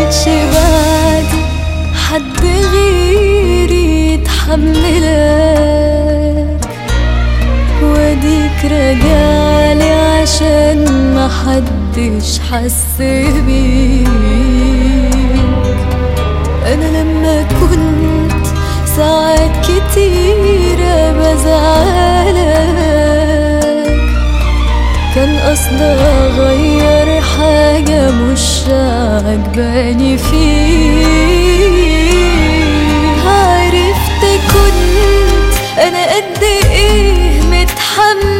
لقيتش بعدي حد غيري يتحملك واديك راجعلي عشان محدش حس بيك انا لما كنت ساعات كتيرة بزعلك كان قصدي اغير حاجة مش عجباني فيك عرفت كنت انا قد ايه متحمل